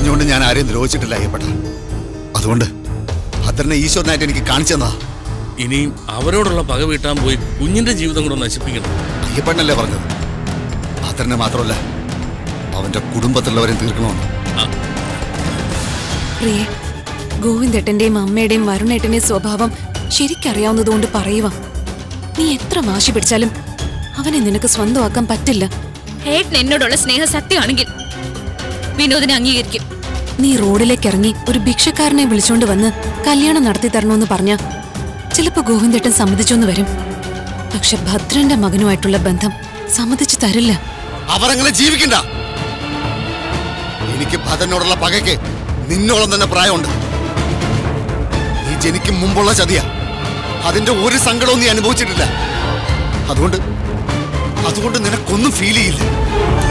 അറിഞ്ഞുകൊണ്ട് ഞാൻ ആരെയും ദ്രോഹിച്ചിട്ടില്ല അയ്യപ്പെട്ട അതുകൊണ്ട് ഭദ്രനെ ഈശ്വരനായിട്ട് എനിക്ക് കാണിച്ചു തന്നാ ഇനിയും അവരോടുള്ള പക വീട്ടാൻ പോയി കുഞ്ഞിന്റെ ജീവിതം കൂടെ നശിപ്പിക്കണം അയ്യപ്പനല്ലേ പറഞ്ഞത് ഭദ്രനെ മാത്രമല്ല അവന്റെ കുടുംബത്തിലുള്ളവരെയും തീർക്കണമെന്ന് പ്രിയെ ഗോവിന്ദേട്ടന്റെയും അമ്മയുടെയും വരുണേട്ടന്റെയും സ്വഭാവം ശരിക്കറിയാവുന്നതുകൊണ്ട് പറയുക നീ എത്ര വാശി പിടിച്ചാലും അവനെ നിനക്ക് സ്വന്തമാക്കാൻ പറ്റില്ല ഏട്ടൻ എന്നോടുള്ള സ്നേഹം സത്യമാണെങ്കിൽ വിനോദിനെ അംഗീകരിക്കും നീ റോഡിലേക്ക് ഇറങ്ങി ഒരു ഭിക്ഷക്കാരനെ വിളിച്ചോണ്ട് വന്ന് കല്യാണം നടത്തി തരണമെന്ന് പറഞ്ഞ ചിലപ്പോ ഗോവിന്ദേട്ടൻ സമ്മതിച്ചോന്ന് വരും പക്ഷെ ഭദ്രന്റെ മകനുമായിട്ടുള്ള ബന്ധം സമ്മതിച്ചു തരില്ല അവരങ്ങനെ ജീവിക്കണ്ട എനിക്ക് ഭദ്രനോടുള്ള പകയ്ക്ക് നിന്നോളം തന്നെ പ്രായമുണ്ട് നീ ജനിക്കും മുമ്പുള്ള ചതിയ അതിന്റെ ഒരു സങ്കടവും നീ അനുഭവിച്ചിട്ടില്ല അതുകൊണ്ട് അതുകൊണ്ട് നിനക്കൊന്നും ഫീൽ ചെയ്യില്ല